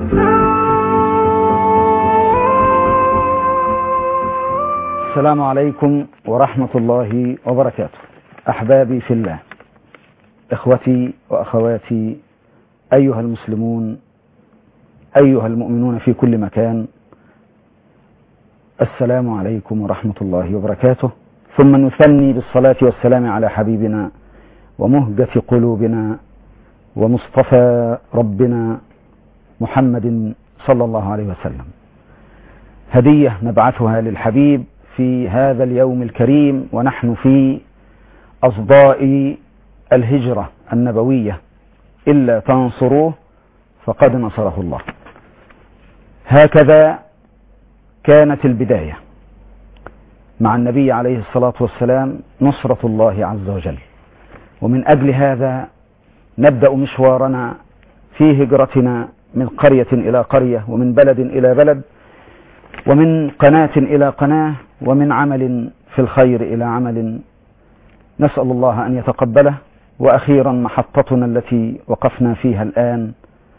السلام عليكم ورحمة الله وبركاته أحبابي في الله إخوتي وأخواتي أيها المسلمون أيها المؤمنون في كل مكان السلام عليكم ورحمة الله وبركاته ثم نثني بالصلاة والسلام على حبيبنا ومهجة قلوبنا ومصطفى ربنا محمد صلى الله عليه وسلم هدية نبعثها للحبيب في هذا اليوم الكريم ونحن في أصداء الهجرة النبوية إلا تنصروه فقد نصره الله هكذا كانت البداية مع النبي عليه الصلاة والسلام نصرة الله عز وجل ومن أجل هذا نبدأ مشوارنا في هجرتنا من قرية إلى قرية ومن بلد إلى بلد ومن قناة إلى قناة ومن عمل في الخير إلى عمل نسأل الله أن يتقبله وأخيرا محطتنا التي وقفنا فيها الآن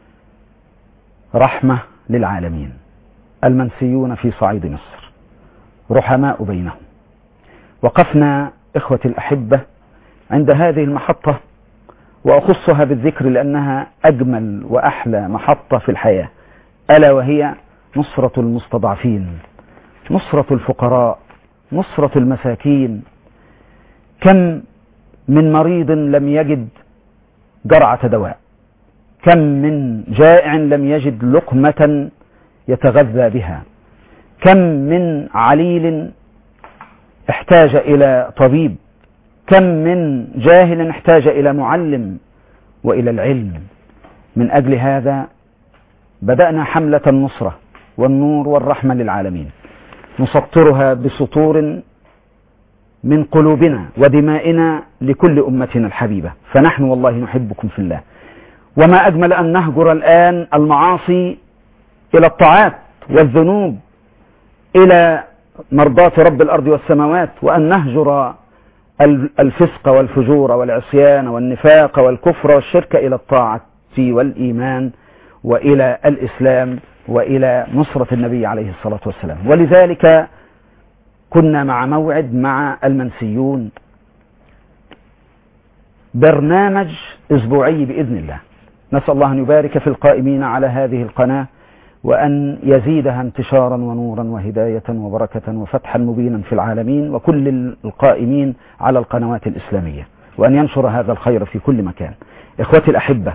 رحمة للعالمين المنسيون في صعيد مصر رحماء بينهم وقفنا إخوة الأحبة عند هذه المحطة وأخصها بالذكر لأنها أجمل وأحلى محطة في الحياة ألا وهي نصرة المستضعفين نصرة الفقراء نصرة المساكين كم من مريض لم يجد جرعة دواء كم من جائع لم يجد لقمة يتغذى بها كم من عليل احتاج إلى طبيب كم من جاهل احتاج إلى معلم وإلى العلم من أجل هذا بدأنا حملة النصرة والنور والرحمة للعالمين نسطرها بسطور من قلوبنا ودمائنا لكل أمتنا الحبيبة فنحن والله نحبكم في الله وما أجمل أن نهجر الآن المعاصي إلى الطاعات والذنوب إلى مرضاة رب الأرض والسماوات وأن نهجر الفسق والفجور والعصيان والنفاق والكفر والشرك إلى الطاعة والإيمان وإلى الإسلام وإلى نصرة النبي عليه الصلاة والسلام ولذلك كنا مع موعد مع المنسيون برنامج أسبوعي بإذن الله نسأل الله أن يبارك في القائمين على هذه القناة وأن يزيدها انتشارا ونورا وهداية وبركة وفتحا مبينا في العالمين وكل القائمين على القنوات الإسلامية وأن ينشر هذا الخير في كل مكان إخوتي الأحبة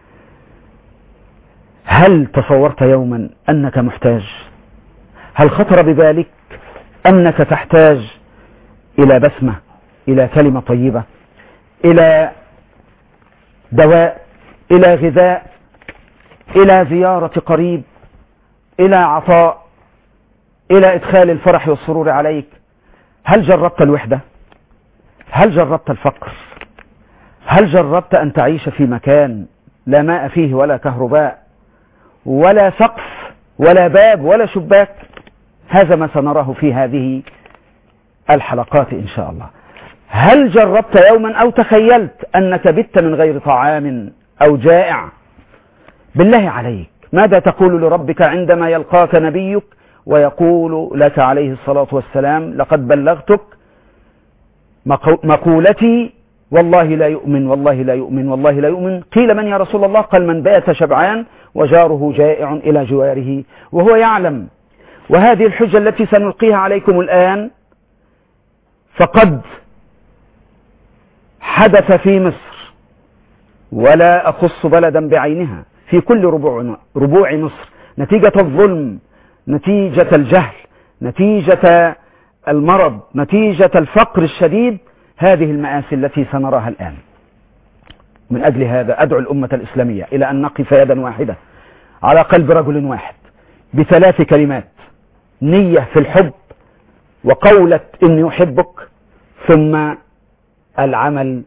هل تصورت يوما أنك محتاج هل خطر ببالك أنك تحتاج إلى بسمة إلى كلمة طيبة إلى دواء إلى غذاء إلى زيارة قريب إلى عطاء إلى إدخال الفرح والسرور عليك هل جربت الوحدة هل جربت الفقر هل جربت أن تعيش في مكان لا ماء فيه ولا كهرباء ولا سقف ولا باب ولا شباك هذا ما سنراه في هذه الحلقات إن شاء الله هل جربت يوما أو تخيلت أنك بت من غير طعام أو جائع بالله عليك ماذا تقول لربك عندما يلقاك نبيك ويقول لك عليه الصلاة والسلام لقد بلغتك مقولتي والله لا يؤمن والله لا يؤمن والله لا يؤمن قيل من يا رسول الله قال من بات شبعان وجاره جائع إلى جواره وهو يعلم وهذه الحجة التي سنلقيها عليكم الآن فقد حدث في مصر ولا أخص بلدا بعينها في كل ربوع, ربوع مصر نتيجة الظلم نتيجة الجهل نتيجة المرض نتيجة الفقر الشديد هذه المآسي التي سنراها الآن من أجل هذا أدعو الأمة الإسلامية إلى أن نقف يدا واحدة على قلب رجل واحد بثلاث كلمات نية في الحب وقولة إني أحبك ثم العمل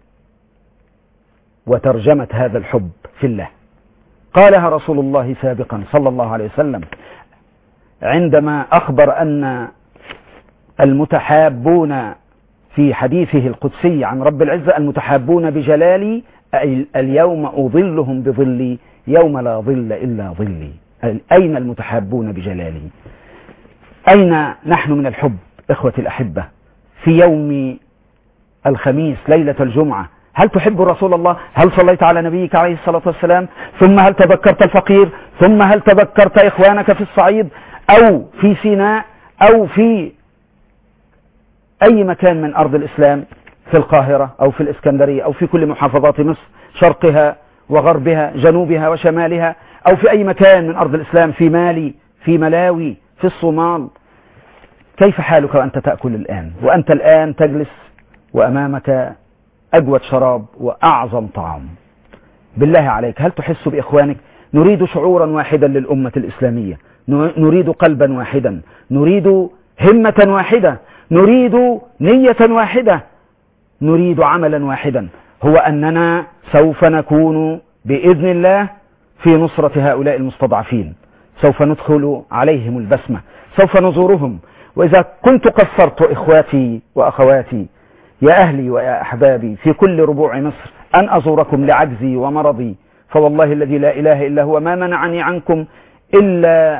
وترجمة هذا الحب في الله قالها رسول الله سابقا صلى الله عليه وسلم عندما أخبر أن المتحابون في حديثه القدسي عن رب العزة المتحابون بجلالي اليوم أظلهم بظلي يوم لا ظل إلا ظلي أين المتحابون بجلاله أين نحن من الحب إخوتي الأحبة في يوم الخميس ليلة الجمعة هل تحب رسول الله هل صليت على نبيك عليه الصلاة والسلام ثم هل تذكرت الفقير ثم هل تذكرت إخوانك في الصعيد أو في سيناء أو في أي مكان من أرض الإسلام في القاهرة أو في الإسكندرية أو في كل محافظات مصر شرقها وغربها جنوبها وشمالها أو في أي مكان من أرض الإسلام في مالي في ملاوي في الصومال كيف حالك وأنت تأكل الآن وأنت الآن تجلس وأمامك أجود شراب وأعظم طعام بالله عليك هل تحس بإخوانك نريد شعورا واحدا للأمة الإسلامية نريد قلبا واحدا نريد همة واحدة نريد نية واحدة نريد عملا واحدا هو أننا سوف نكون بإذن الله في نصرة هؤلاء المستضعفين سوف ندخل عليهم البسمة سوف نزورهم وإذا كنت قصرت إخواتي وأخواتي يا أهلي ويا أحبابي في كل ربوع مصر أن أزوركم لعجزي ومرضي فوالله الذي لا إله إلا هو ما منعني عنكم إلا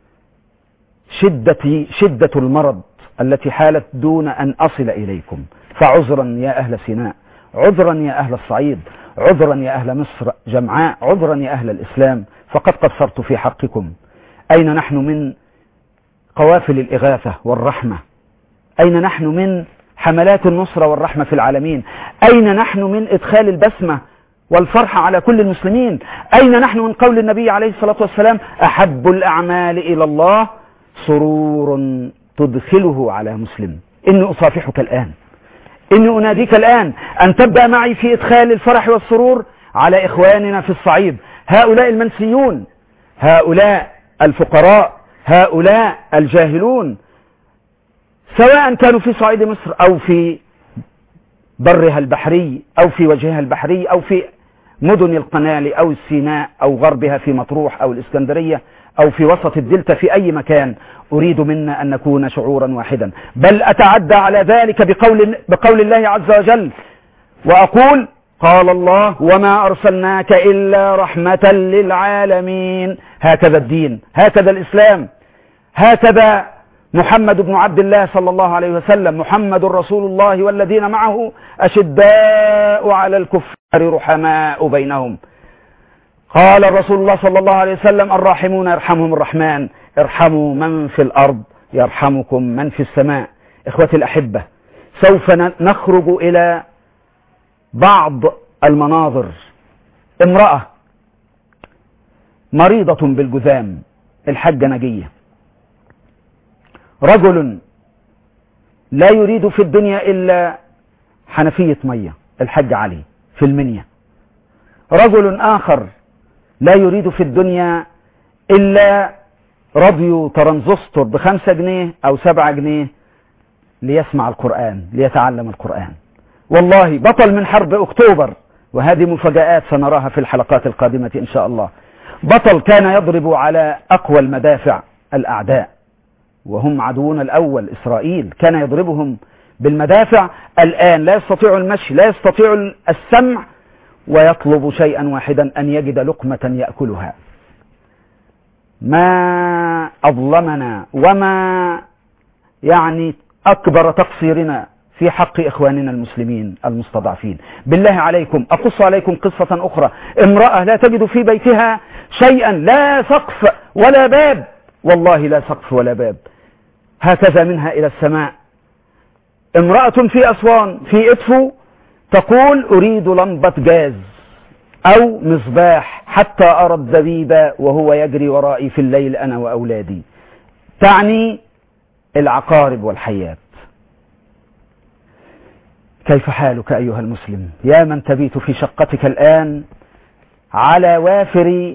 شدة, شدة المرض التي حالت دون أن أصل إليكم فعذرا يا أهل سيناء عذرا يا أهل الصعيد عذرا يا أهل مصر جمعاء عذرا يا أهل الإسلام فقد قصرت في حقكم أين نحن من قوافل الإغاثة والرحمة أين نحن من حملات النصرة والرحمة في العالمين أين نحن من إدخال البسمة والفرحة على كل المسلمين أين نحن من قول النبي عليه الصلاة والسلام أحب الأعمال إلى الله سرور تدخله على مسلم إني أصافحك الآن إني أناديك الآن أن تبدأ معي في إدخال الفرح والسرور على إخواننا في الصعيد هؤلاء المنسيون هؤلاء الفقراء هؤلاء الجاهلون سواء كانوا في صعيد مصر أو في برها البحري أو في وجهها البحري أو في مدن القنال أو السيناء أو غربها في مطروح أو الإسكندرية أو في وسط الدلتا في أي مكان أريد منا أن نكون شعورا واحدا بل أتعدى على ذلك بقول, بقول الله عز وجل وأقول قال الله وما أرسلناك إلا رحمة للعالمين هكذا الدين هكذا الإسلام هكذا محمد بن عبد الله صلى الله عليه وسلم محمد رسول الله والذين معه أشداء على الكفار رحماء بينهم قال رسول الله صلى الله عليه وسلم الراحمون يرحمهم الرحمن ارحموا من في الأرض يرحمكم من في السماء إخوتي الأحبة سوف نخرج إلى بعض المناظر امرأة مريضة بالجذام الحجة نجية رجل لا يريد في الدنيا إلا حنفية مية الحج علي في المنيا رجل آخر لا يريد في الدنيا إلا راديو ترانزستور بخمسة جنيه أو سبعة جنيه ليسمع القرآن ليتعلم القرآن والله بطل من حرب أكتوبر وهذه مفاجآت سنراها في الحلقات القادمة إن شاء الله بطل كان يضرب على أقوى المدافع الأعداء وهم عدونا الأول إسرائيل كان يضربهم بالمدافع الآن لا يستطيع المشي لا يستطيع السمع ويطلب شيئا واحدا أن يجد لقمة يأكلها ما أظلمنا وما يعني أكبر تقصيرنا في حق إخواننا المسلمين المستضعفين بالله عليكم أقص عليكم قصة أخرى امرأة لا تجد في بيتها شيئا لا سقف ولا باب والله لا سقف ولا باب هكذا منها إلى السماء امرأة في أسوان في إدفو تقول أريد لمبة جاز أو مصباح حتى أرى الدبيب وهو يجري ورائي في الليل أنا وأولادي تعني العقارب والحيات كيف حالك أيها المسلم يا من تبيت في شقتك الآن على وافر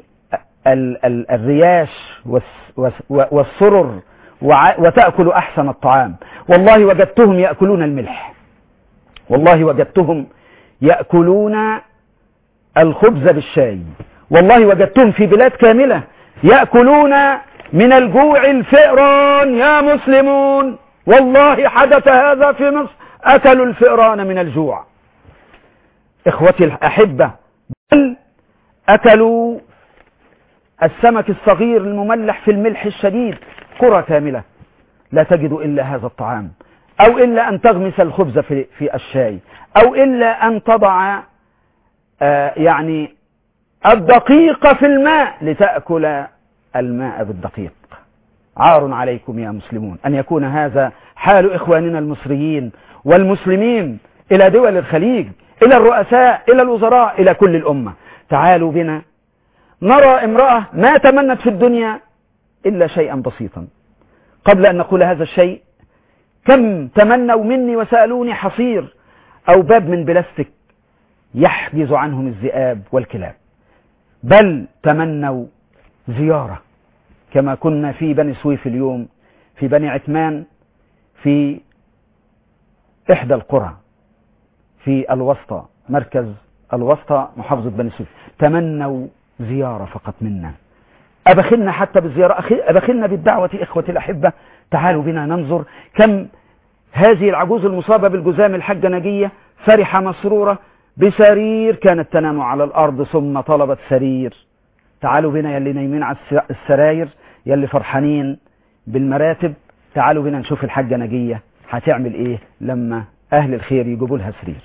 الرياش والسرر وتأكل أحسن الطعام والله وجدتهم يأكلون الملح والله وجدتهم يأكلون الخبز بالشاي والله وجدتهم في بلاد كاملة يأكلون من الجوع الفئران يا مسلمون والله حدث هذا في مصر أكلوا الفئران من الجوع إخوتي الأحبة بل أكلوا السمك الصغير المملح في الملح الشديد قرى كاملة لا تجد إلا هذا الطعام أو إلا أن تغمس الخبز في, في الشاي أو إلا أن تضع آه يعني الدقيق في الماء لتأكل الماء بالدقيق عار عليكم يا مسلمون أن يكون هذا حال إخواننا المصريين والمسلمين إلى دول الخليج إلى الرؤساء إلى الوزراء إلى كل الأمة تعالوا بنا نرى امرأة ما تمنت في الدنيا إلا شيئا بسيطا قبل أن نقول هذا الشيء كم تمنوا مني وسألوني حصير أو باب من بلاستيك يحجز عنهم الذئاب والكلاب بل تمنوا زيارة كما كنا في بني سويف اليوم في بني عثمان في إحدى القرى في الوسطى مركز الوسطى محافظة بني سويف تمنوا زيارة فقط منا أبخلنا حتى بالزيارة أبخلنا بالدعوة إخوتي الأحبة تعالوا بنا ننظر كم هذه العجوز المصابة بالجزام الحجة نجية فرحة مسرورة بسرير كانت تنام على الأرض ثم طلبت سرير تعالوا بنا يلي نايمين على السراير يلي فرحانين بالمراتب تعالوا بنا نشوف الحاجة نجية هتعمل ايه لما اهل الخير يجيبوا لها سرير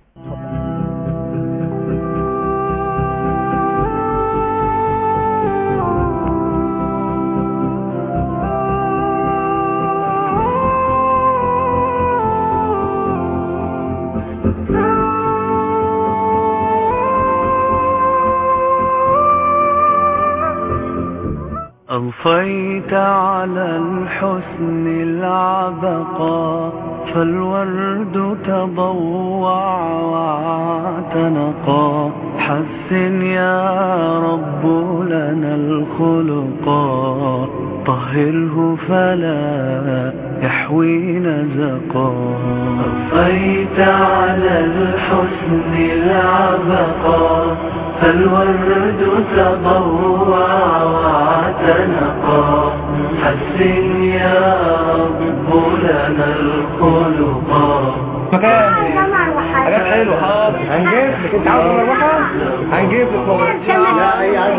أضفيت على الحسن العبقى فالورد تضوع واعتنقا حسن يا رب لنا الخلقا طهره فلا يحوي نزقا أضفيت على الحسن العبقا فالورد تضوع واعتنقا حسن يا رب لنا الخلقا مكاني حاجات حلوه حاضر هنجيب لك انت عاوز مروحه هنجيب لك لا اي عايز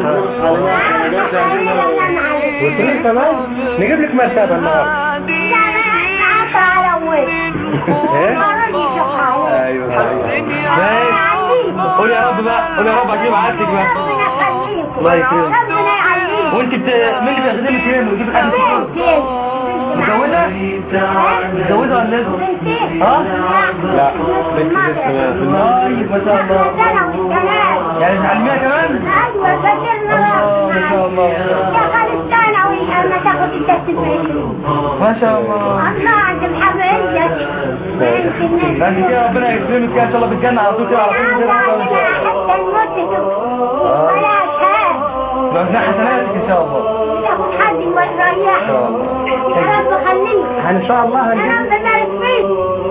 وتريد كمان نجيب لك مرتبه النهارده ايوه ايوه قول يا رب بقى قول يا رب اجيب عادتك بقى الله يكرمك وانت بت... مين اللي بيخدمك فين ويجيب حد فين متجوزة؟ متجوزة ولا لسه؟ ها؟ لا لسه لسه طيب ما شاء الله يعني تعلميها كمان؟ ايوه فاكرنا الله ما شاء الله شغال الثانوي اما تاخد الدرس ما شاء الله الله عند الحبايب بعد كده ربنا يكرمك كده ان شاء الله بالجنة على طول كده على طول كده ان شاء الله حتى الموت ولا شهاد ربنا حسناتك ان شاء الله تاخد حد ويريحك يا رب خليك ان شاء الله يا هنجيب رب بارك فيك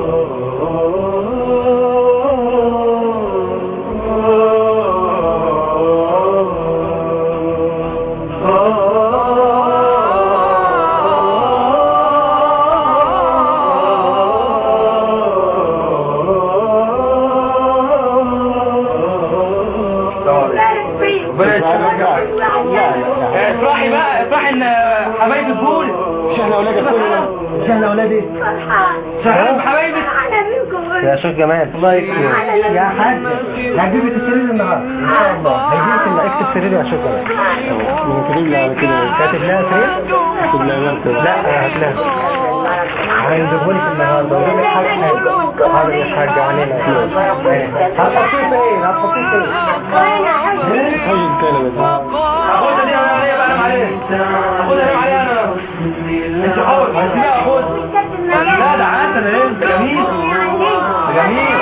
بارك فيك ربنا يكرمك افرحي بقى افرحي ان حبايبي تقول مش احنا اولاد كلنا مش احنا اولاد ايه فرحان فرحان بحبايبك انا منكم يا شيخ جمال الله يكرمك يا حاج هجيب لك السرير النهارده ان شاء الله هجيب لك اكتب سرير يا شيخ جمال كاتب لها على كده كاتب لها سرير كاتب لها لا هات لها هنجيبه لك النهارده وجيب لك حاجه حاضر يا حاج علينا هتحطيه فين هتحطيه فين حاجه كلمه هاخدها دي انا عليها بقى انا عليها هاخدها دي عليها انا انت حر هتسيبها خد لا ده عسل ايه ده جميل ده جميل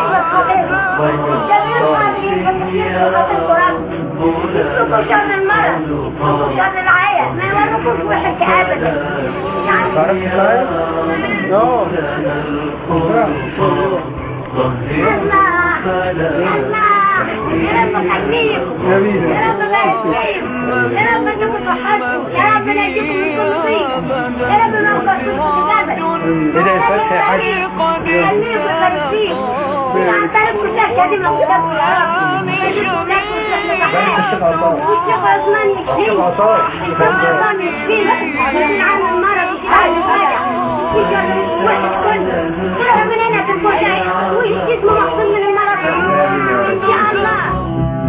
شر المرض شر العيا ما يوركوش وحش ابدا تعرفي ازاي؟ اه يا رب خليكم يا رب بارك فيكم يا رب اديكم صحتكم يا رب نجيكم من كل ضيق يا رب ما وقفتوش ابدا ايه ده الفتح يا حاج خليكم بارك فيكم العطارق كلها كلمه موجوده في العراق الشيخ عصام والشيخ عثمان يكفيه الشيخ عصام. الشيخ عثمان يكفيه يكفي عنه المرض يكفي عنه الوجع يكفي الوحش كله تروح من هنا تنفع وجسمه محصول من المرض ان شاء الله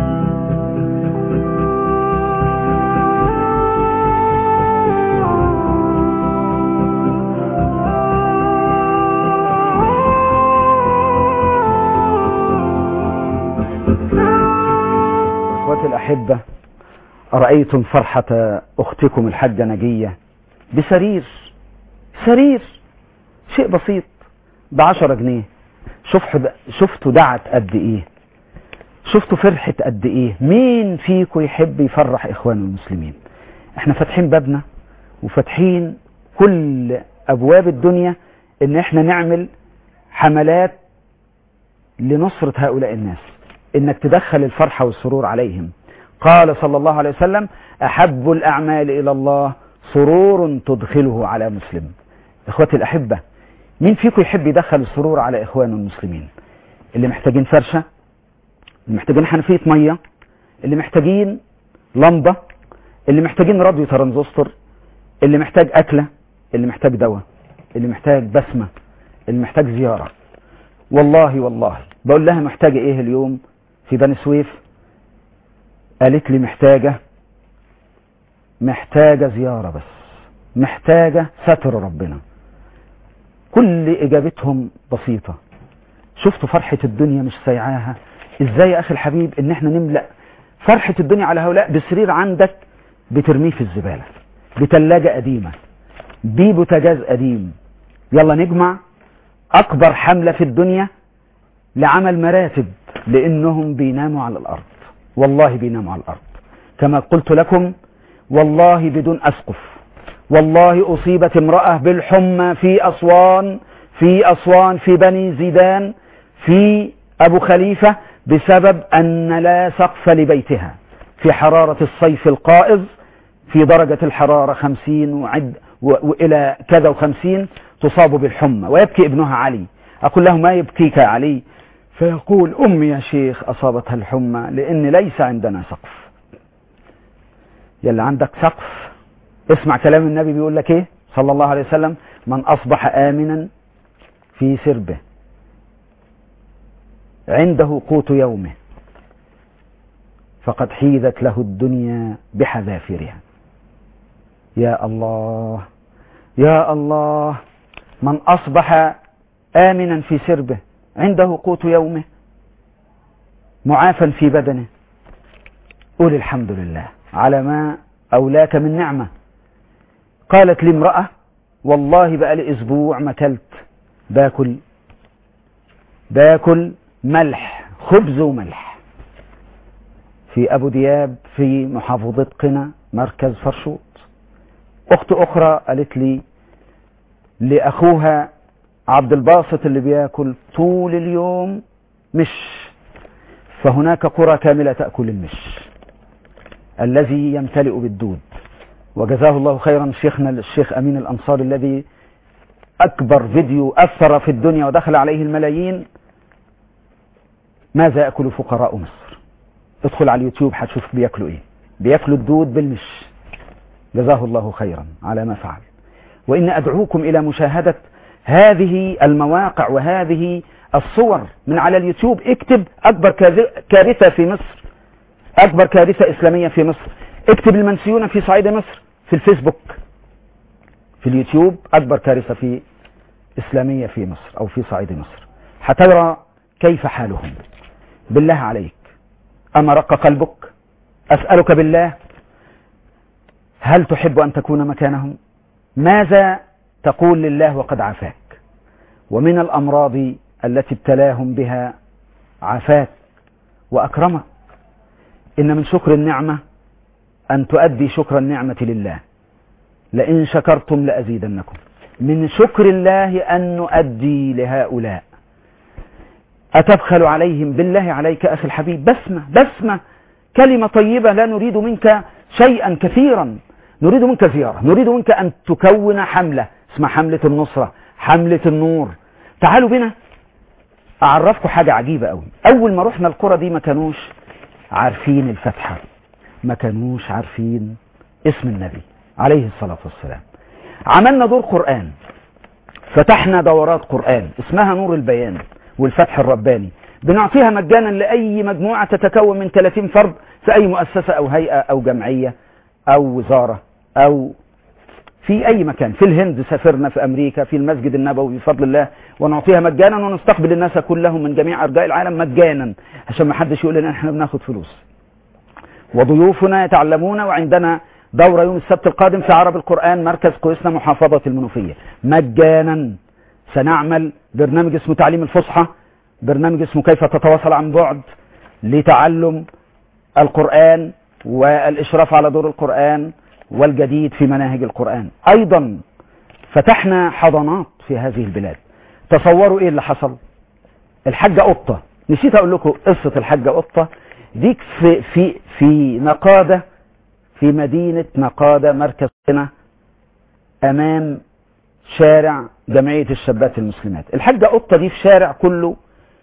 اخواتي الاحبه ارايتم فرحه اختكم الحاجه نجيه بسرير سرير شيء بسيط بعشرة جنيه شوف شفتوا دعت قد ايه شفتوا فرحة قد ايه مين فيكم يحب يفرح اخوانه المسلمين احنا فاتحين بابنا وفاتحين كل ابواب الدنيا ان احنا نعمل حملات لنصرة هؤلاء الناس انك تدخل الفرحة والسرور عليهم قال صلى الله عليه وسلم احب الاعمال الى الله سرور تدخله على مسلم اخوتي الاحبة مين فيكم يحب يدخل السرور على اخوانه المسلمين اللي محتاجين فرشة اللي محتاجين حنفية مية اللي محتاجين لمبة اللي محتاجين راديو ترانزستور اللي محتاج اكلة اللي محتاج دواء اللي محتاج بسمة اللي محتاج زيارة والله والله بقول لها محتاجة ايه اليوم في بني سويف قالت لي محتاجة محتاجة زيارة بس محتاجة ستر ربنا كل اجابتهم بسيطة شفتوا فرحة الدنيا مش سيعاها ازاي يا اخي الحبيب ان احنا نملأ فرحة الدنيا على هؤلاء بسرير عندك بترميه في الزبالة بتلاجة قديمة ببوتاجاز قديم يلا نجمع اكبر حملة في الدنيا لعمل مراتب لانهم بيناموا على الارض والله بيناموا على الارض كما قلت لكم والله بدون اسقف والله اصيبت امرأة بالحمى في اسوان في اسوان في بني زيدان في ابو خليفة بسبب ان لا سقف لبيتها في حرارة الصيف القائظ في درجة الحرارة خمسين وعد وإلى كذا وخمسين تصاب بالحمى ويبكي ابنها علي أقول له ما يبكيك يا علي فيقول أمي يا شيخ أصابتها الحمى لأن ليس عندنا سقف يلا عندك سقف اسمع كلام النبي بيقول لك ايه صلى الله عليه وسلم من أصبح آمنا في سربه عنده قوت يومه فقد حيذت له الدنيا بحذافيرها يا الله يا الله من أصبح آمنا في سربه عنده قوت يومه معافا في بدنه قول الحمد لله على ما أولاك من نعمة قالت لي امرأة والله بقى لي أسبوع ما كلت باكل باكل ملح خبز وملح في أبو دياب في محافظة قنا مركز فرشوط أخت أخرى قالت لي لأخوها عبد الباسط اللي بياكل طول اليوم مش فهناك قرى كاملة تأكل المش الذي يمتلئ بالدود وجزاه الله خيرا شيخنا الشيخ أمين الأنصار الذي أكبر فيديو أثر في الدنيا ودخل عليه الملايين ماذا يأكل فقراء مصر ادخل على اليوتيوب هتشوف بياكلوا ايه بياكلوا الدود بالمش جزاه الله خيرا على ما فعل وإن أدعوكم إلى مشاهدة هذه المواقع وهذه الصور من على اليوتيوب اكتب أكبر كارثة في مصر أكبر كارثة إسلامية في مصر اكتب المنسيون في صعيد مصر في الفيسبوك في اليوتيوب أكبر كارثة في إسلامية في مصر أو في صعيد مصر هترى كيف حالهم بالله عليك أما رق قلبك أسألك بالله هل تحب أن تكون مكانهم ماذا تقول لله وقد عافاك ومن الأمراض التي ابتلاهم بها عافاك وأكرمك إن من شكر النعمة أن تؤدي شكر النعمة لله لئن شكرتم لأزيدنكم من شكر الله أن نؤدي لهؤلاء أتبخل عليهم بالله عليك أخي الحبيب بسمة بسمة كلمة طيبة لا نريد منك شيئا كثيرا نريد منك زيارة نريد منك أن تكون حملة اسمها حملة النصرة حملة النور تعالوا بنا أعرفكم حاجة عجيبة قوي أول ما رحنا القرى دي ما كانوش عارفين الفتحة ما كانوش عارفين اسم النبي عليه الصلاة والسلام عملنا دور قرآن فتحنا دورات قرآن اسمها نور البيان والفتح الرباني بنعطيها مجانا لأي مجموعة تتكون من 30 فرد في أي مؤسسة أو هيئة أو جمعية أو وزارة أو في أي مكان في الهند سافرنا في أمريكا في المسجد النبوي بفضل الله ونعطيها مجانا ونستقبل الناس كلهم من جميع أرجاء العالم مجانا عشان ما حدش يقول لنا احنا بناخد فلوس وضيوفنا يتعلمون وعندنا دورة يوم السبت القادم في عرب القرآن مركز قوسنا محافظة المنوفية مجانا سنعمل برنامج اسمه تعليم الفصحى برنامج اسمه كيف تتواصل عن بعد لتعلم القرآن والإشراف على دور القرآن والجديد في مناهج القرآن أيضا فتحنا حضانات في هذه البلاد تصوروا إيه اللي حصل الحاجة قطة نسيت أقول لكم قصة الحاجة قطة ديك في, في, في نقادة في مدينة نقادة مركز هنا أمام شارع جمعية الشابات المسلمات الحاجة قطة دي في شارع كله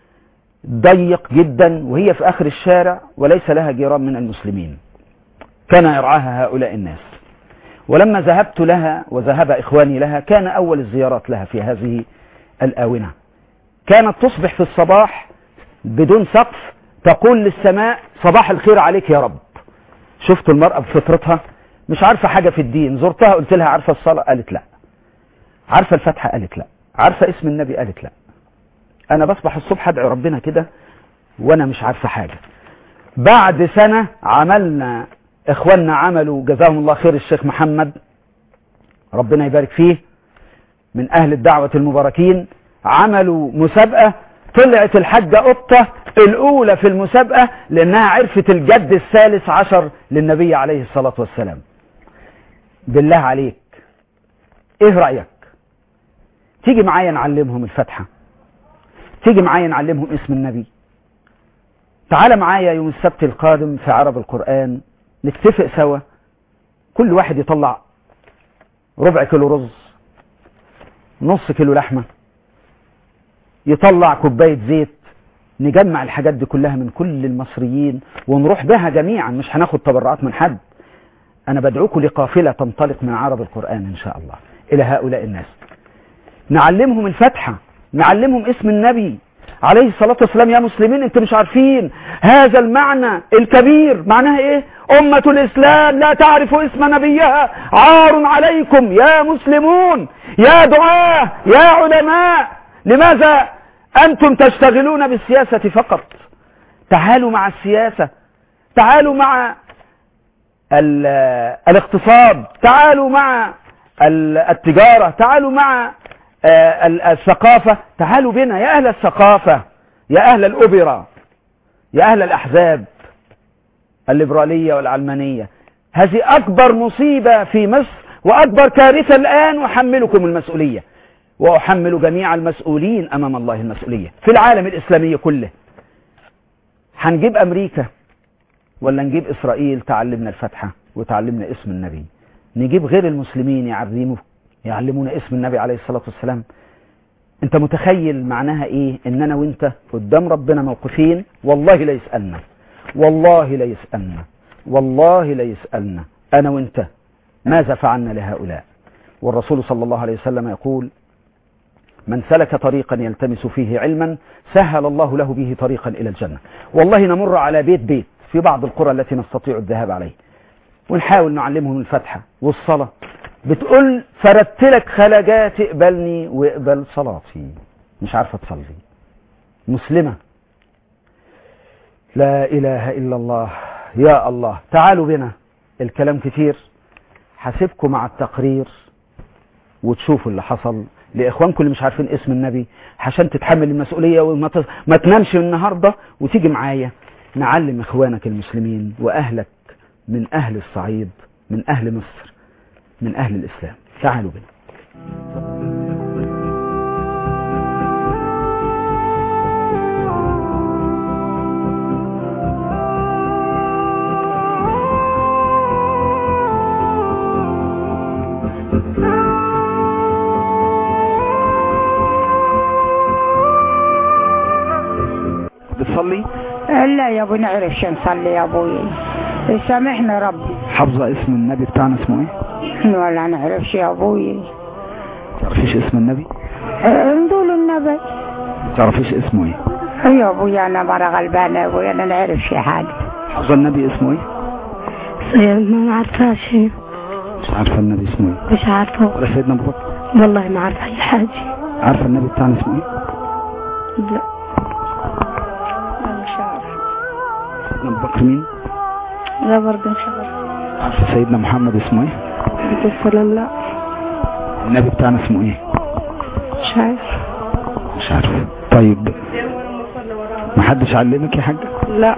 ضيق جدا وهي في آخر الشارع وليس لها جيران من المسلمين كان يرعاها هؤلاء الناس ولما ذهبت لها وذهب إخواني لها كان أول الزيارات لها في هذه الآونة كانت تصبح في الصباح بدون سقف تقول للسماء صباح الخير عليك يا رب شفت المرأة بفطرتها مش عارفة حاجة في الدين زرتها قلت لها عارفة الصلاة قالت لا عارفة الفتحة قالت لا عارفة اسم النبي قالت لا أنا بصبح الصبح أدعي ربنا كده وأنا مش عارفة حاجة بعد سنة عملنا إخواننا عملوا جزاهم الله خير الشيخ محمد ربنا يبارك فيه من أهل الدعوة المباركين عملوا مسابقة طلعت الحاجة قطة الأولى في المسابقة لأنها عرفت الجد الثالث عشر للنبي عليه الصلاة والسلام بالله عليك إيه رأيك تيجي معايا نعلمهم الفتحة تيجي معايا نعلمهم اسم النبي تعال معايا يوم السبت القادم في عرب القرآن نتفق سوا كل واحد يطلع ربع كيلو رز نص كيلو لحمة يطلع كوباية زيت نجمع الحاجات دي كلها من كل المصريين ونروح بها جميعا مش هناخد تبرعات من حد أنا بدعوكم لقافلة تنطلق من عرب القرآن إن شاء الله إلى هؤلاء الناس نعلمهم الفتحة نعلمهم اسم النبي عليه الصلاة والسلام يا مسلمين انتم مش عارفين هذا المعنى الكبير معناها ايه أمة الإسلام لا تعرف اسم نبيها عار عليكم يا مسلمون يا دعاة يا علماء لماذا أنتم تشتغلون بالسياسة فقط تعالوا مع السياسة تعالوا مع الاقتصاد تعالوا مع التجارة تعالوا مع الثقافة تعالوا بنا يا أهل الثقافة يا أهل الأوبرا يا أهل الأحزاب الليبرالية والعلمانية هذه أكبر مصيبة في مصر وأكبر كارثة الآن أحملكم المسؤولية وأحمل جميع المسؤولين أمام الله المسؤولية في العالم الإسلامي كله هنجيب أمريكا ولا نجيب إسرائيل تعلمنا الفتحة وتعلمنا اسم النبي نجيب غير المسلمين يعلموا يعلمونا اسم النبي عليه الصلاة والسلام انت متخيل معناها ايه ان انا وانت قدام ربنا موقفين والله لا يسألنا والله لا يسألنا والله لا يسألنا انا وانت ماذا فعلنا لهؤلاء والرسول صلى الله عليه وسلم يقول من سلك طريقا يلتمس فيه علما سهل الله له به طريقا إلى الجنة والله نمر على بيت بيت في بعض القرى التي نستطيع الذهاب عليه ونحاول نعلمهم الفتحة والصلاة بتقول فردت لك خلجات اقبلني واقبل صلاتي مش عارفة تصلي مسلمة لا إله إلا الله يا الله تعالوا بنا الكلام كتير حاسبكم مع التقرير وتشوفوا اللي حصل لإخوانكم اللي مش عارفين اسم النبي عشان تتحمل المسؤولية وما ت... ما تنامش النهاردة وتيجي معايا نعلم إخوانك المسلمين وأهلك من أهل الصعيد من أهل مصر من أهل الإسلام تعالوا بنا بتصلي لا يا ابو نعرفش نصلي يا ابوي سامحنا ربي حافظة اسم النبي بتاعنا اسمه ايه ولا نعرفش يا ابوي تعرفيش اسم النبي نقول النبي تعرفيش اسمه ايه يا ابوي انا مرة غلبانة يا ابوي انا نعرفش حاجة حافظة النبي اسمه ايه ما عارفاش مش عارفة النبي اسمه ايه مش عارفة ولا سيدنا ابو بكر والله ما عارفة أي حاجة عارفة النبي بتاعنا اسمه ايه لا مش عارفة سيدنا ابو بكر مين لا برضه مش عارفة عارفة سيدنا محمد اسمه ايه بدي السلام لا النبي بتاعنا اسمه ايه مش عارفة مش عارفة طيب محدش علمك يا حاجة لا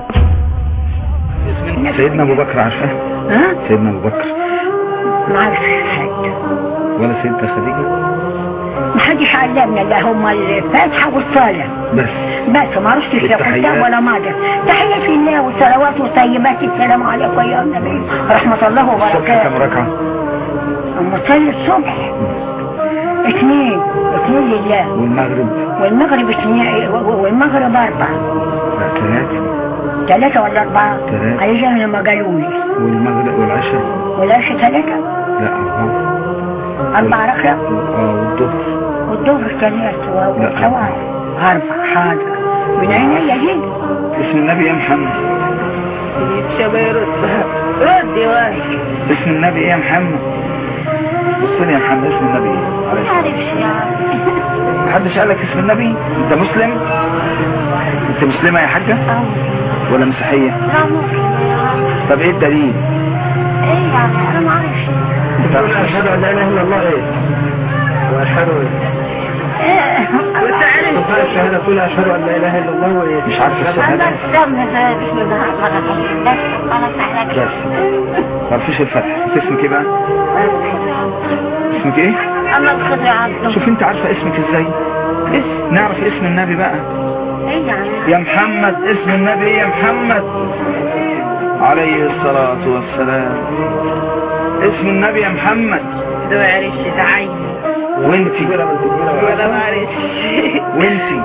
سيدنا ابو بكر عارفاه ها سيدنا ابو بكر ما اعرفش حاجة ولا سيدة خديجة ما حدش علمنا الا هم الفاتحة والصلاة بس بس ما عرفتش لا والتحيات. كتاب ولا ماذا تحية في الله والصلوات والطيبات السلام عليكم يا النبي رحمة الله الصبح كم وبركاته ركعة أما صلي الصبح اثنين اثنين لله والمغرب والمغرب اثنين والمغرب أربعة لا ثلاثة ثلاثة ولا أربعة ثلاثة. علشان لما قالوا لي والمغرب والعشاء والعشاء ثلاثة لا أربعة أربع ركعة اه والظهر والظهر ثلاثة والسواء أربع حاضر من عيني دي اسم النبي يا محمد ردي واحد اسم النبي ايه يا محمد بص لي يا محمد اسم النبي ايه ما عارفش يا عم محدش قال لك اسم النبي انت مسلم انت مسلمة يا حاجة اه ولا مسيحية لا ممكن يا عم طب ايه الدليل ايه يعني انا ما اعرفش أشهد أن لا إله إلا الله إيه وأشهد ايه تقول الشهادة تقول أشهد أن لا إله إلا الله وإيه مش عارف انا الشهادة استنى بسم الله الرحمن الرحيم بس خلاص احنا بس كده ما فيش الفتح انت اسمك ايه بقى اسمك ايه الله الخضر عبده شوف انت عارفة اسمك ازاي اسم نعرف اسم النبي بقى ايه يعني يا محمد اسم النبي ايه يا محمد عليه الصلاة والسلام اسم النبي يا محمد ده ما عرفش تعين وانتي ولا ما عرفش وانتي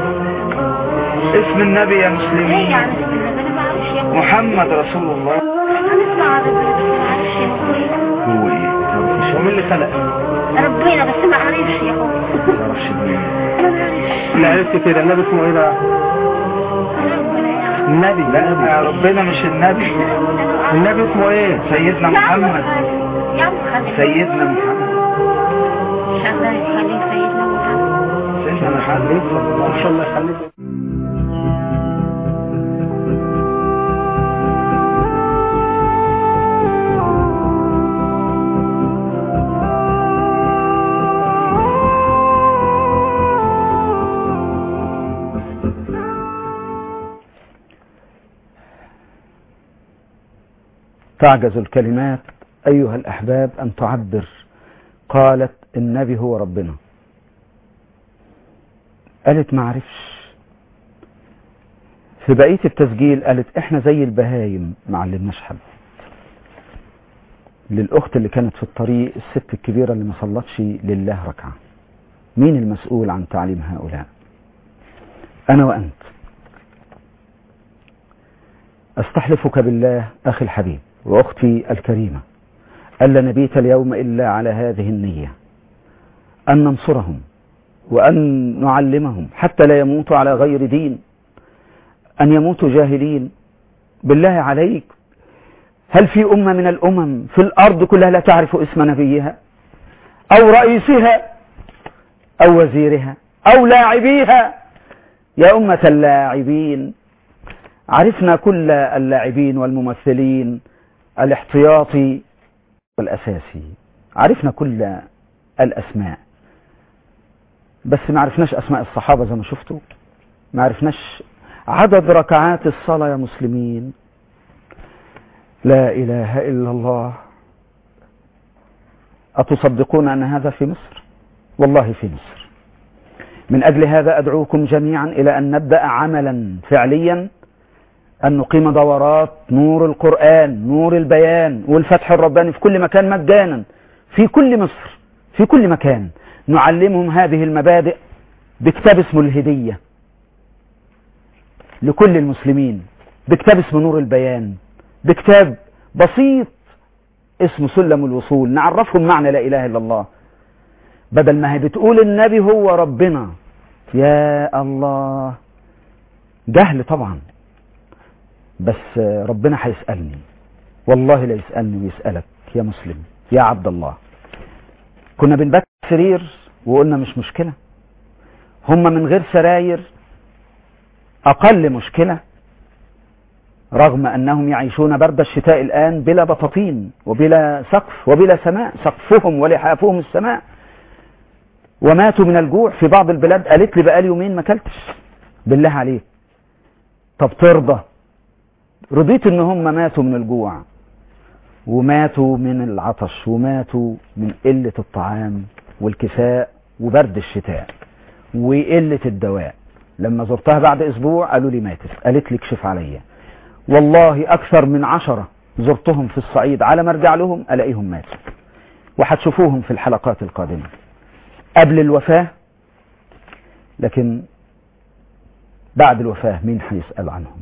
اسم النبي يا ايه مسلمين يعني بسم الله انا ما اعرفش يا اخويا محمد رسول الله انا اسمع ربنا بس ما اعرفش يا اخويا هو ايه تعرفش هو مين اللي خلق ربنا بس ما اعرفش يا اخويا تعرفش مين انا ما اعرفش لا عرفت كده النبي اسمه إيه بقى ربنا يا النبي لا يا ربنا مش النبي النبي اسمه إيه سيدنا محمد يا عم خليك سيدنا محمد الله يخليك سيدنا محمد سيدنا محمد صلى الله عليه إن شاء الله يخليك تعجز الكلمات أيها الأحباب أن تعبر قالت النبي هو ربنا قالت ما عرفش في بقية التسجيل قالت احنا زي البهايم ما علمناش حد للأخت اللي كانت في الطريق الست الكبيرة اللي ما صلتش لله ركعة مين المسؤول عن تعليم هؤلاء أنا وأنت أستحلفك بالله أخي الحبيب وأختي الكريمة ألا نبيت اليوم إلا على هذه النية أن ننصرهم وأن نعلمهم حتى لا يموتوا على غير دين أن يموتوا جاهلين بالله عليك هل في أمة من الأمم في الأرض كلها لا تعرف اسم نبيها أو رئيسها أو وزيرها أو لاعبيها يا أمة اللاعبين عرفنا كل اللاعبين والممثلين الاحتياطي والأساسي عرفنا كل الأسماء بس ما عرفناش أسماء الصحابة زي ما شفتوا ما عرفناش عدد ركعات الصلاة يا مسلمين لا إله إلا الله أتصدقون أن هذا في مصر والله في مصر من أجل هذا أدعوكم جميعا إلى أن نبدأ عملا فعليا أن نقيم دورات نور القرآن نور البيان والفتح الرباني في كل مكان مجانا في كل مصر في كل مكان نعلمهم هذه المبادئ بكتاب اسمه الهدية لكل المسلمين بكتاب اسمه نور البيان بكتاب بسيط اسمه سلم الوصول نعرفهم معنى لا إله إلا الله بدل ما هي بتقول النبي هو ربنا يا الله جهل طبعا بس ربنا هيسألني والله لا يسألني ويسألك يا مسلم يا عبد الله كنا بنبات سرير وقلنا مش مشكلة هم من غير سراير أقل مشكلة رغم أنهم يعيشون برد الشتاء الآن بلا بطاطين وبلا سقف وبلا سماء سقفهم ولحافهم السماء وماتوا من الجوع في بعض البلاد قالت لي بقالي يومين ما اكلتش بالله عليك طب ترضى رضيت ان هم ماتوا من الجوع وماتوا من العطش وماتوا من قلة الطعام والكساء وبرد الشتاء وقلة الدواء لما زرتها بعد اسبوع قالوا لي ماتت قالت لي اكشف عليا والله اكثر من عشرة زرتهم في الصعيد على ما ارجع لهم الاقيهم ماتوا وهتشوفوهم في الحلقات القادمة قبل الوفاة لكن بعد الوفاة مين هيسأل عنهم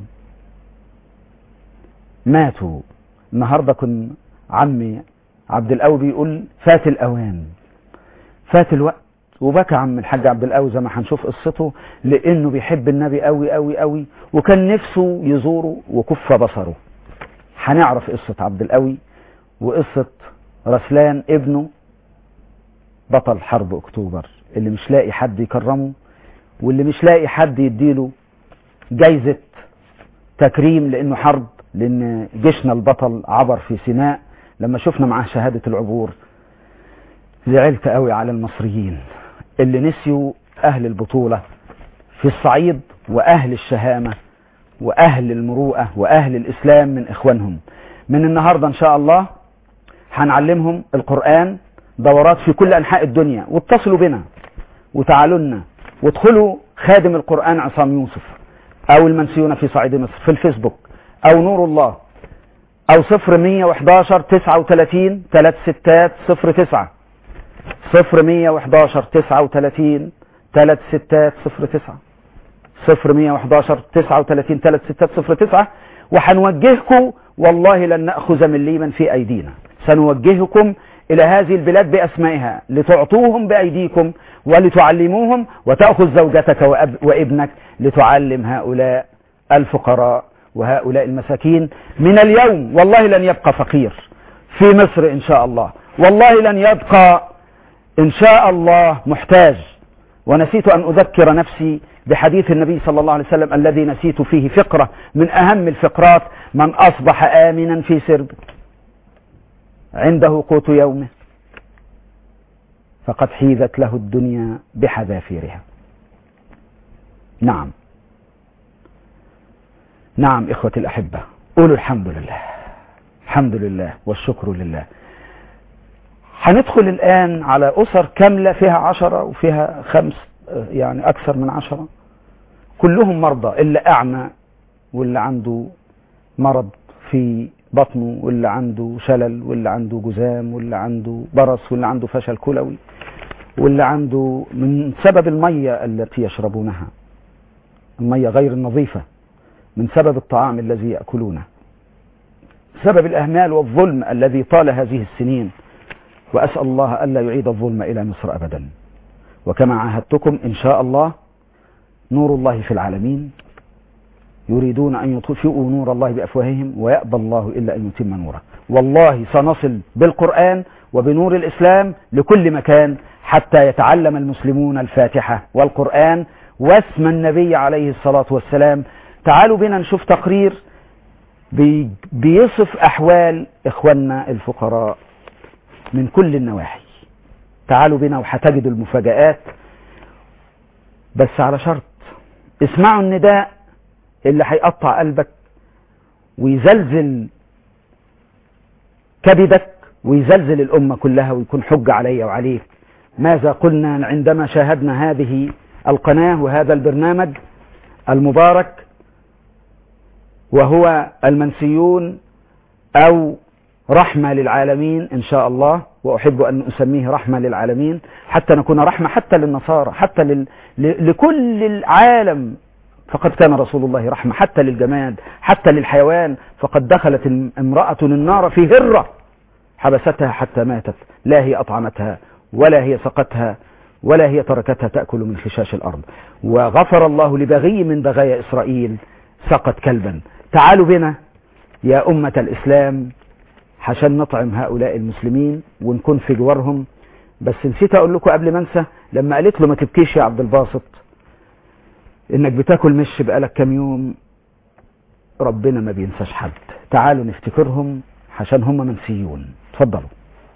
ماتوا النهاردة كن عمي عبد القوي بيقول فات الأوان فات الوقت وبكى عم الحاج عبد القوي زي ما هنشوف قصته لانه بيحب النبي قوي قوي قوي وكان نفسه يزوره وكف بصره هنعرف قصة عبد القوي وقصة رسلان ابنه بطل حرب اكتوبر اللي مش لاقي حد يكرمه واللي مش لاقي حد يديله جايزة تكريم لانه حرب لان جيشنا البطل عبر في سيناء لما شفنا معاه شهادة العبور زعلت قوي على المصريين اللي نسيوا اهل البطولة في الصعيد واهل الشهامة واهل المروءة واهل الاسلام من اخوانهم من النهاردة ان شاء الله هنعلمهم القرآن دورات في كل انحاء الدنيا واتصلوا بنا وتعالوا لنا وادخلوا خادم القرآن عصام يوسف او المنسيون في صعيد مصر في الفيسبوك او نور الله او صفر مية وحداشر تسعة وتلاتين تلات ستات صفر تسعة صفر مية وحداشر تسعة وتلاتين تلات ستات صفر تسعة صفر مية وحداشر تسعة وتلاتين تلات ستات صفر تسعة وحنوجهكم والله لن نأخذ من ليمن في أيدينا سنوجهكم إلى هذه البلاد بأسمائها لتعطوهم بأيديكم ولتعلموهم وتأخذ زوجتك وأب وابنك لتعلم هؤلاء الفقراء وهؤلاء المساكين من اليوم والله لن يبقى فقير في مصر إن شاء الله والله لن يبقى إن شاء الله محتاج ونسيت أن أذكر نفسي بحديث النبي صلى الله عليه وسلم الذي نسيت فيه فقرة من أهم الفقرات من أصبح آمنا في سربه عنده قوت يومه فقد حيزت له الدنيا بحذافيرها نعم نعم إخوتي الأحبة قولوا الحمد لله الحمد لله والشكر لله هندخل الآن على أسر كاملة فيها عشرة وفيها خمس يعني أكثر من عشرة كلهم مرضى اللي أعمى واللي عنده مرض في بطنه واللي عنده شلل واللي عنده جذام واللي عنده برص واللي عنده فشل كلوي واللي عنده من سبب المية التي يشربونها المية غير النظيفة من سبب الطعام الذي يأكلونه سبب الأهمال والظلم الذي طال هذه السنين وأسأل الله ألا يعيد الظلم إلى مصر أبدا وكما عاهدتكم إن شاء الله نور الله في العالمين يريدون أن يطفئوا نور الله بأفواههم ويأبى الله إلا أن يتم نوره والله سنصل بالقرآن وبنور الإسلام لكل مكان حتى يتعلم المسلمون الفاتحة والقرآن واسم النبي عليه الصلاة والسلام تعالوا بنا نشوف تقرير بي بيصف أحوال إخواننا الفقراء من كل النواحي تعالوا بنا وهتجدوا المفاجآت بس على شرط اسمعوا النداء اللي هيقطع قلبك ويزلزل كبدك ويزلزل الأمة كلها ويكون حجة علي وعليك ماذا قلنا عندما شاهدنا هذه القناة وهذا البرنامج المبارك وهو المنسيون أو رحمة للعالمين إن شاء الله وأحب أن أسميه رحمة للعالمين حتى نكون رحمة حتى للنصارى حتى لل... لكل العالم فقد كان رسول الله رحمة حتى للجماد حتى للحيوان فقد دخلت الم- امرأة النار في هرة حبستها حتى ماتت لا هي أطعمتها ولا هي سقتها ولا هي تركتها تأكل من خشاش الأرض وغفر الله لبغي من بغايا إسرائيل سقت كلبا تعالوا بنا يا أمة الإسلام عشان نطعم هؤلاء المسلمين ونكون في جوارهم بس نسيت أقول لكم قبل ما أنسى لما قالت له ما تبكيش يا عبد الباسط إنك بتاكل مش بقالك كام يوم ربنا ما بينساش حد تعالوا نفتكرهم عشان هم منسيون اتفضلوا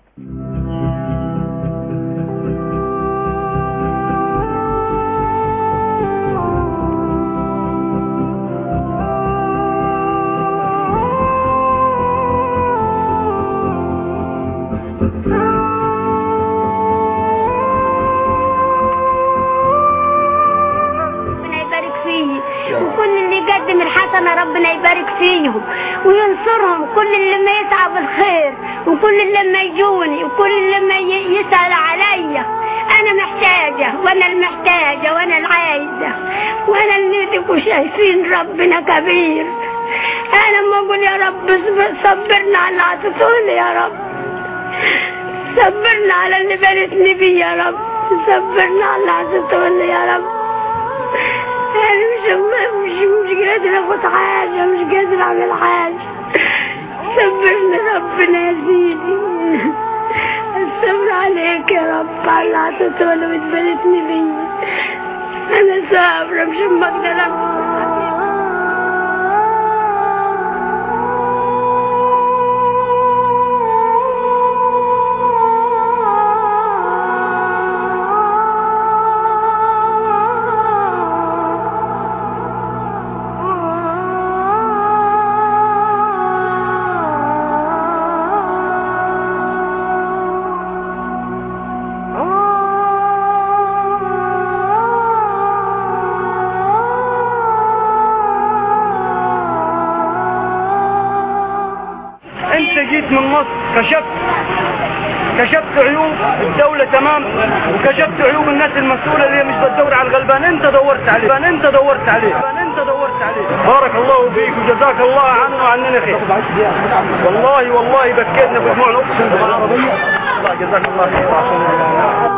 ربنا يبارك فيه وكل اللي يقدم الحسنة ربنا يبارك فيهم وينصرهم كل اللي ما يسعى بالخير وكل اللي ما يجوني وكل اللي ما ي- يسأل عليا أنا محتاجة وأنا المحتاجة وأنا العايزة وأنا اللي تبقوا شايفين ربنا كبير أنا ما أقول يا رب اصبر- صبرنا على اللي عطيتهولي يا رب صبرنا على اللي بنتني بيه يا رب صبرنا على اللي عطيتهولي يا رب انا مش مش مش قادر اخد حاجه مش قادر اعمل حاجه صبرني ربنا يا سيدي الصبر عليك يا رب على اللي عطيتهولي واتبنتني بيه انا صابره مش ما اقدر انت جيت من مصر كشفت كشفت عيوب الدولة تمام وكشفت عيوب الناس المسؤولة اللي هي مش بتدور على الغلبان انت دورت عليه انت دورت عليه انت دورت عليه بارك الله فيك وجزاك الله عنه وعننا خير والله والله بكيتنا بدموعنا اقسم بالله الله جزاك الله خير عشان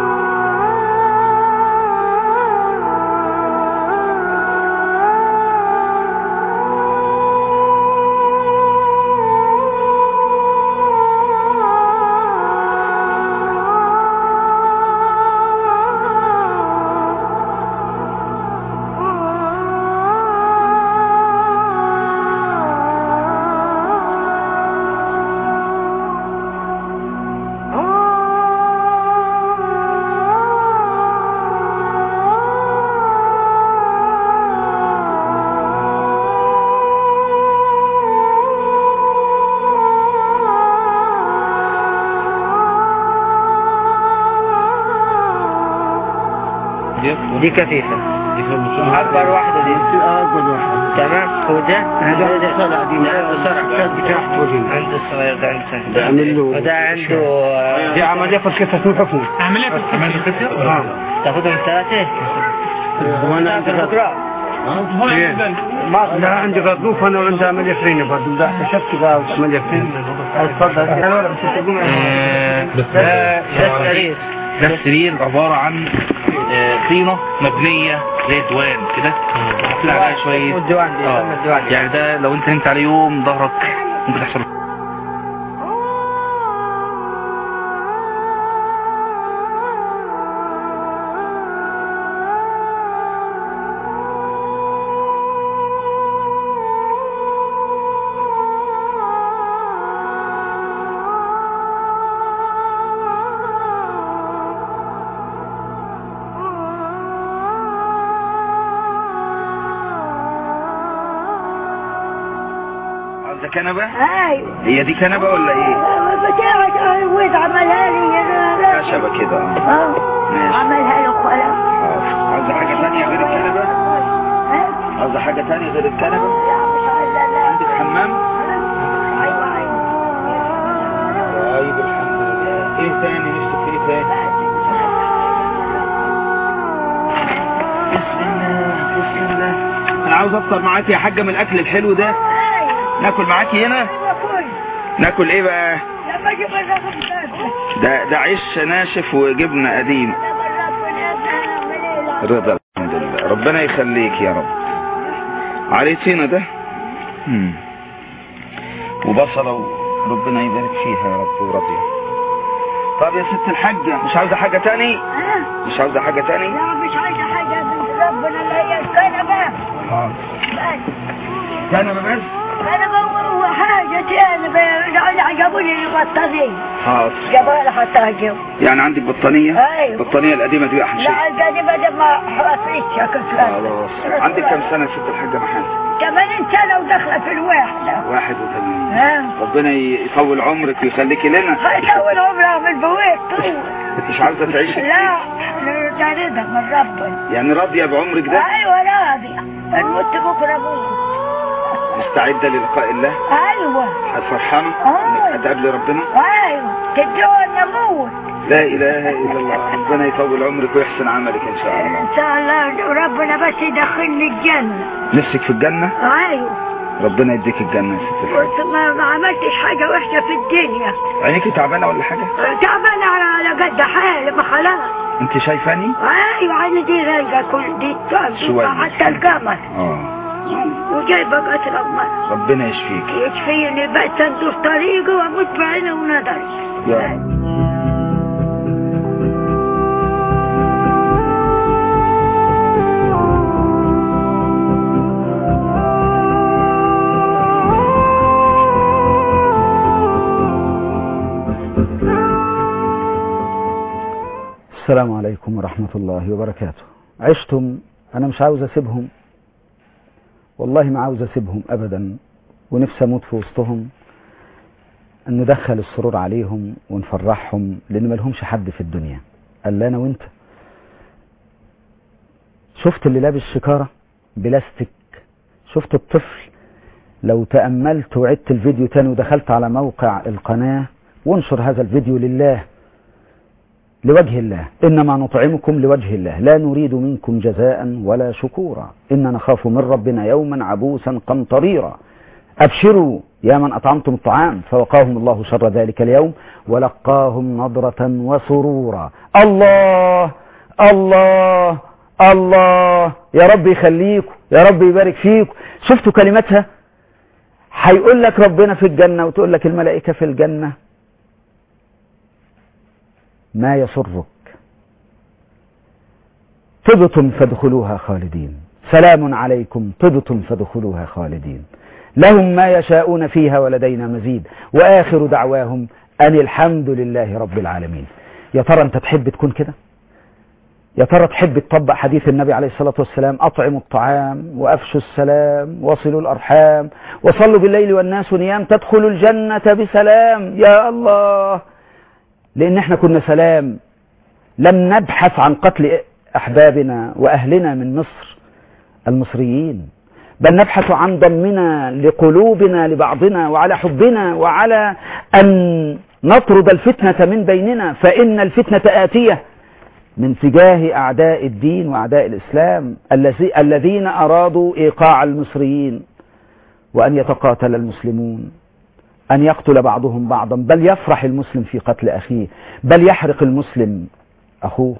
دي كفيفة أكبر واحدة دي اكبر واحد تمام وده هذا صلع دي عنده صرع تحت وجهي عنده الصغير ده عنده سهل ده عامل له- وده عنده آه، دي عملية في الكفة اسمه حكم عملية في الكتف تاخدهم ثلاثة وانا عندي غضروف بكرة لا عندي غضروف انا وعندي عملية فرينة برضه ده اكتشفت بقى عملية فرينة اتفضل بس ده السرير ده السرير عبارة عن آه، طينة مبنية زي الدوان كده وحطينا عليها شوية والديوان دي آه. يسمى الديوان دي. يعني ده لو انت نمت عليه يوم ظهرك ممكن تحصل عاوزة كنبة ايوه هي دي كنبة ولا ايه بتاعت ويد عملها لي خشبة كده اه اه ماشي عملها له خلاص حاضر. عاوزة حاجة تانية غير الكنبة عاوزة حاجة تانية غير الكنبة عندك حمام طيب الحمد لله ايه تاني نفسك في ايه تاني بسم الله بسم الله عاوز افطر معاكي يا حاجة من الاكل الحلو ده ناكل معاكي هنا ناكل ايه بقى لما اجيب الرقم ده ده عيش ناشف وجبنة قديم رضا الحمد لله ربنا يخليك يا رب عليتينا ده مم. وبصلة ربنا يبارك فيها يا رب وراضية طب يا ست الحاجة مش عاوزة حاجة تاني مش عاوزة حاجة تاني لا مش عايزة حاجة يا بنت ربنا اللي هي الكنبة اه بس تاني بس كنبة وحاجة تاني بقى جابوا لي البطانية حاضر جابوها لي حطها جوا يعني عندك بطانية أيوة. البطانية القديمة دي أحشية لا القديمة دي ما حرفيتش يا كسلان خلاص عندك كم سنة يا ست الحاجة محمد 80 سنة وداخلة في الواحدة واحد وثمانين ها ربنا يطول عمرك ويخليكي لنا هيطول عمرها من بويت طول مش عاوزة تعيشي لا ده رضا من ربنا يعني راضية بعمرك ده ايوه راضية نموت بكرة موت مستعدة للقاء الله ايوه فرحانة آه. انك هتقابلي ربنا ايوه تدعوا نموت لا اله الا الله ربنا يطول عمرك ويحسن عملك ان شاء الله ان شاء الله ربنا بس يدخلني الجنة نفسك في الجنة ايوه ربنا يديك الجنة يا ست الحاج قلت ما, ما عملتش حاجة وحشة في الدنيا عينيكي تعبانة ولا حاجة تعبانة على على قد حالي ما خلاص انت شايفاني ايوه عيني دي رايقة كل دي شوية. حتى القمر اه وجايبة قطر أمر ربنا يشفيك يكفيني بس ندور طريقه واموت بعيني ونظري يا رب السلام عليكم ورحمة الله وبركاته عشتم أنا مش عاوز أسيبهم والله ما عاوز أسيبهم أبدا ونفسي أموت في وسطهم أن ندخل السرور عليهم ونفرحهم لأن ما لهمش حد في الدنيا قال أنا وأنت شفت اللي لابس شكارة بلاستيك شفت الطفل لو تأملت وعدت الفيديو تاني ودخلت على موقع القناة وانشر هذا الفيديو لله لوجه الله إنما نطعمكم لوجه الله لا نريد منكم جزاء ولا شكورا إننا نخاف من ربنا يوما عبوسا قمطريرا أبشروا يا من أطعمتم الطعام فوقاهم الله شر ذلك اليوم ولقاهم نضرة وسرورا الله الله الله يا رب يخليكم يا رب يبارك فيكم شفتوا كلماتها هيقول لك ربنا في الجنة وتقول لك الملائكة في الجنة ما يسرك طبتم فادخلوها خالدين سلام عليكم طبتم فادخلوها خالدين لهم ما يشاءون فيها ولدينا مزيد وآخر دعواهم أن الحمد لله رب العالمين يا ترى أنت تحب تكون كده يا ترى تحب تطبق حديث النبي عليه الصلاة والسلام أطعموا الطعام وأفشوا السلام وصلوا الأرحام وصلوا بالليل والناس نيام تدخلوا الجنة بسلام يا الله لأن احنا كنا سلام لم نبحث عن قتل أحبابنا وأهلنا من مصر المصريين بل نبحث عن ضمنا لقلوبنا لبعضنا وعلى حبنا وعلى أن نطرد الفتنة من بيننا فإن الفتنة آتية من تجاه أعداء الدين وأعداء الإسلام الذي- الذين أرادوا إيقاع المصريين وأن يتقاتل المسلمون أن يقتل بعضهم بعضا بل يفرح المسلم في قتل أخيه بل يحرق المسلم أخوه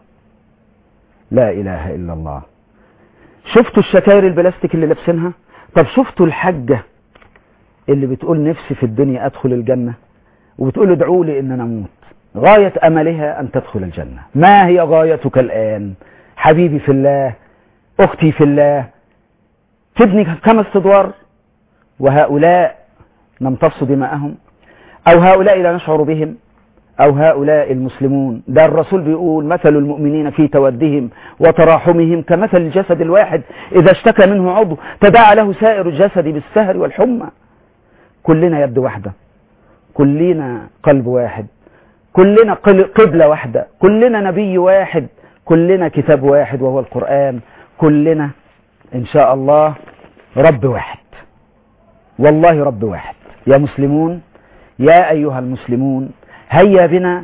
لا إله إلا الله شفتوا الشكاير البلاستيك اللي لابسينها طب شفتوا الحجة اللي بتقول نفسي في الدنيا أدخل الجنة وبتقول ادعوا لي إن أنا أموت غاية أملها أن تدخل الجنة ما هي غايتك الآن حبيبي في الله أختي في الله تبني خمس أدوار وهؤلاء نمتص دماءهم أو هؤلاء لا نشعر بهم أو هؤلاء المسلمون ده الرسول بيقول مثل المؤمنين في تودهم وتراحمهم كمثل الجسد الواحد إذا اشتكى منه عضو تداعى له سائر الجسد بالسهر والحمى كلنا يد واحدة كلنا قلب واحد كلنا قل- قبلة واحدة كلنا نبي واحد كلنا كتاب واحد وهو القرآن كلنا إن شاء الله رب واحد والله رب واحد يا مسلمون يا أيها المسلمون هيا بنا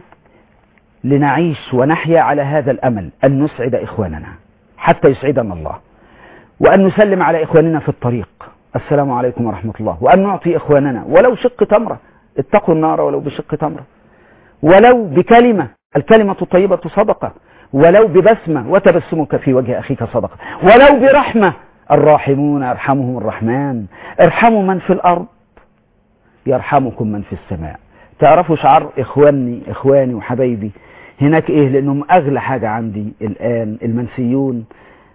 لنعيش ونحيا على هذا الأمل أن نسعد إخواننا حتى يسعدنا الله وأن نسلم على إخواننا في الطريق السلام عليكم ورحمة الله وأن نعطي إخواننا ولو شق تمرة اتقوا النار ولو بشق تمرة ولو بكلمة الكلمة الطيبة صدقة ولو ببسمة وتبسمك في وجه أخيك صدقة ولو برحمة الراحمون يرحمهم الرحمن ارحموا من في الأرض يرحمكم من في السماء تعرفوا شعار إخواني إخواني وحبايبي هناك إيه لأنهم أغلى حاجة عندي الآن المنسيون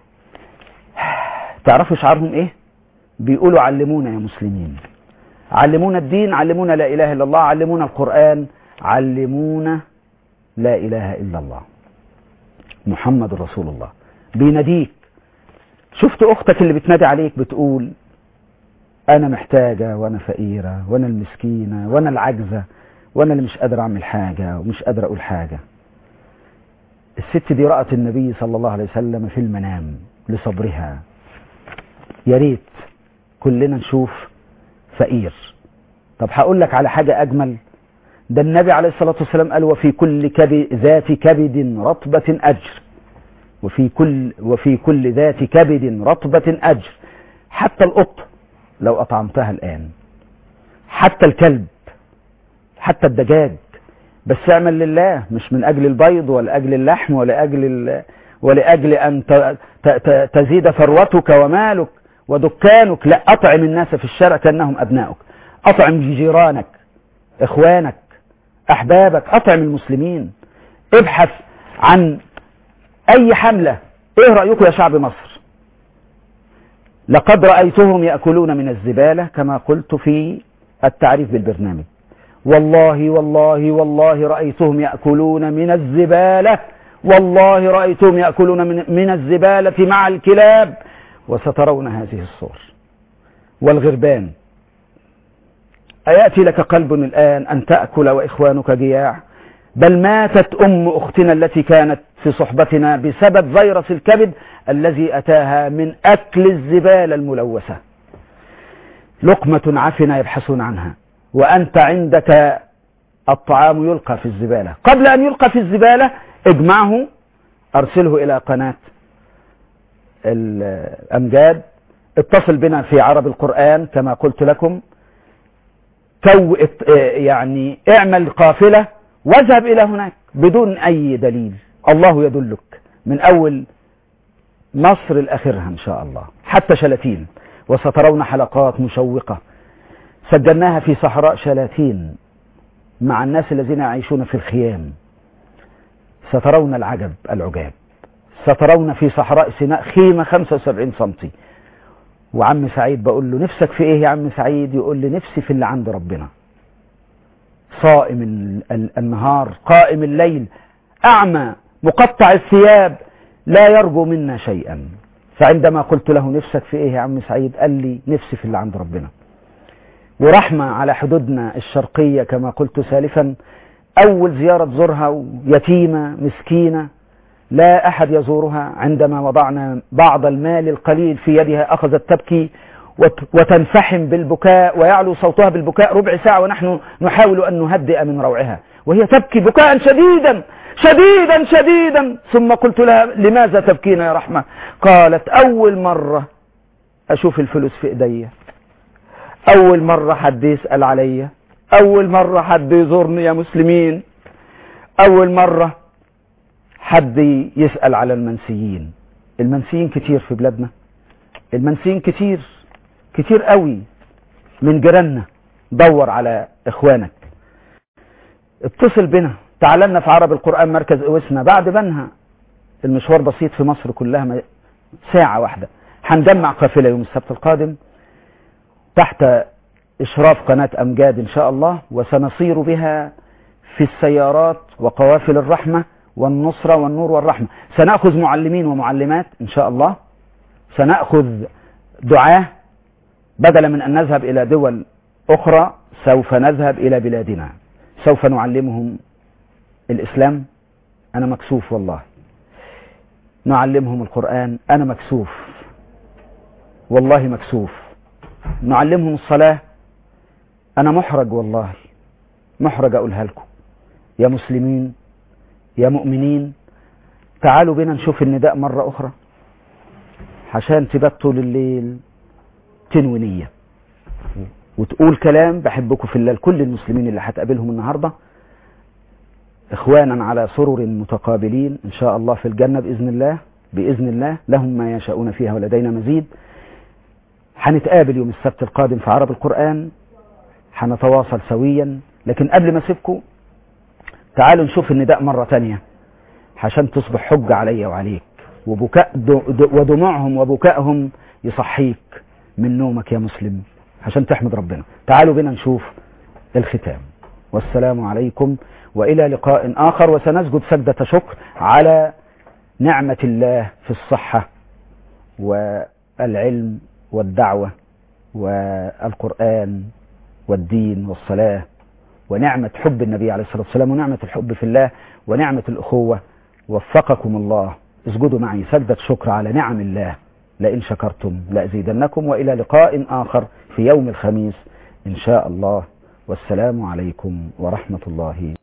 تعرفوا شعارهم إيه بيقولوا علمونا يا مسلمين علمونا الدين علمونا لا إله إلا الله علمونا القرآن علمونا لا إله إلا الله محمد رسول الله بيناديك شفت أختك اللي بتنادي عليك بتقول أنا محتاجة وأنا فقيرة وأنا المسكينة وأنا العجزة وأنا اللي مش قادر أعمل حاجة ومش قادر أقول حاجة الست دي رأت النبي صلى الله عليه وسلم في المنام لصبرها يا ريت كلنا نشوف فقير طب هقول لك على حاجة أجمل ده النبي عليه الصلاة والسلام قال وفي كل كبد ذات كبد رطبة أجر وفي كل وفي كل ذات كبد رطبة أجر حتى القط لو أطعمتها الآن حتى الكلب حتى الدجاج بس اعمل لله مش من أجل البيض ولا أجل اللحم ولا أجل ال... ولأجل أن ت... ت... ت... تزيد ثروتك ومالك ودكانك لا أطعم الناس في الشارع كأنهم أبنائك أطعم جيرانك إخوانك أحبابك أطعم المسلمين ابحث عن أي حملة إيه رأيكم يا شعب مصر لقد رأيتهم يأكلون من الزبالة كما قلت في التعريف بالبرنامج والله والله والله رأيتهم يأكلون من الزبالة والله رأيتهم يأكلون من, من الزبالة مع الكلاب وسترون هذه الصور والغربان أيأتي لك قلب الآن أن تأكل وإخوانك جياع بل ماتت أم أختنا التي كانت في صحبتنا بسبب فيروس الكبد الذي أتاها من أكل الزبالة الملوثة لقمة عفنة يبحثون عنها وأنت عندك الطعام يلقى في الزبالة قبل أن يلقى في الزبالة اجمعه أرسله إلى قناة الأمجاد اتصل بنا في عرب القرآن كما قلت لكم كو يعني اعمل قافلة واذهب إلى هناك بدون أي دليل الله يدلك من أول مصر لآخرها إن شاء الله حتى شلاتين وسترون حلقات مشوقة سجلناها في صحراء شلاتين مع الناس الذين يعيشون في الخيام سترون العجب العجاب سترون في صحراء سيناء خيمة 75 سنتي وعم سعيد بقول له نفسك في ايه يا عم سعيد يقول لي نفسي في اللي عند ربنا صائم النهار قائم الليل أعمى مقطع الثياب لا يرجو منا شيئا فعندما قلت له نفسك في ايه يا عم سعيد قال لي نفسي في اللي عند ربنا ورحمة على حدودنا الشرقية كما قلت سالفا أول زيارة تزورها يتيمة مسكينة لا أحد يزورها عندما وضعنا بعض المال القليل في يدها أخذت تبكي وتنفحم بالبكاء ويعلو صوتها بالبكاء ربع ساعة ونحن نحاول أن نهدئ من روعها وهي تبكي بكاء شديدا شديدا شديدا ثم قلت لها لماذا تبكين يا رحمة قالت أول مرة أشوف الفلوس في إيديا أول مرة حد يسأل عليا أول مرة حد يزورني يا مسلمين أول مرة حد يسأل على المنسيين المنسيين كتير في بلادنا المنسيين كتير كتير قوي من جيراننا دور على اخوانك اتصل بنا تعال لنا في عرب القرآن مركز اوسنا بعد بنها المشوار بسيط في مصر كلها ساعة واحدة هنجمع قافلة يوم السبت القادم تحت إشراف قناة أمجاد إن شاء الله وسنصير بها في السيارات وقوافل الرحمة والنصرة والنور والرحمة سنأخذ معلمين ومعلمات إن شاء الله سنأخذ دعاه بدلا من أن نذهب إلى دول أخرى سوف نذهب إلى بلادنا سوف نعلمهم الإسلام أنا مكسوف والله نعلمهم القرآن أنا مكسوف والله مكسوف نعلمهم الصلاة أنا محرج والله محرج أقولها لكم يا مسلمين يا مؤمنين تعالوا بنا نشوف النداء مرة أخرى عشان تبات طول الليل تنوي نية وتقول كلام بحبكم في الله لكل المسلمين اللي هتقابلهم النهارده اخوانا على سرر متقابلين ان شاء الله في الجنه باذن الله باذن الله لهم ما يشاءون فيها ولدينا مزيد هنتقابل يوم السبت القادم في عرب القران هنتواصل سويا لكن قبل ما اسيبكم تعالوا نشوف النداء مره تانية عشان تصبح حجه عليا وعليك وبكاء ودموعهم وبكائهم يصحيك من نومك يا مسلم عشان تحمد ربنا تعالوا بنا نشوف الختام والسلام عليكم وإلى لقاء آخر وسنسجد سجدة شكر على نعمة الله في الصحة والعلم والدعوة والقرآن والدين والصلاة ونعمة حب النبي عليه الصلاة والسلام ونعمة الحب في الله ونعمة الأخوة وفقكم الله اسجدوا معي سجدة شكر على نعم الله لئن شكرتم لأزيدنكم وإلى لقاء آخر في يوم الخميس إن شاء الله والسلام عليكم ورحمة الله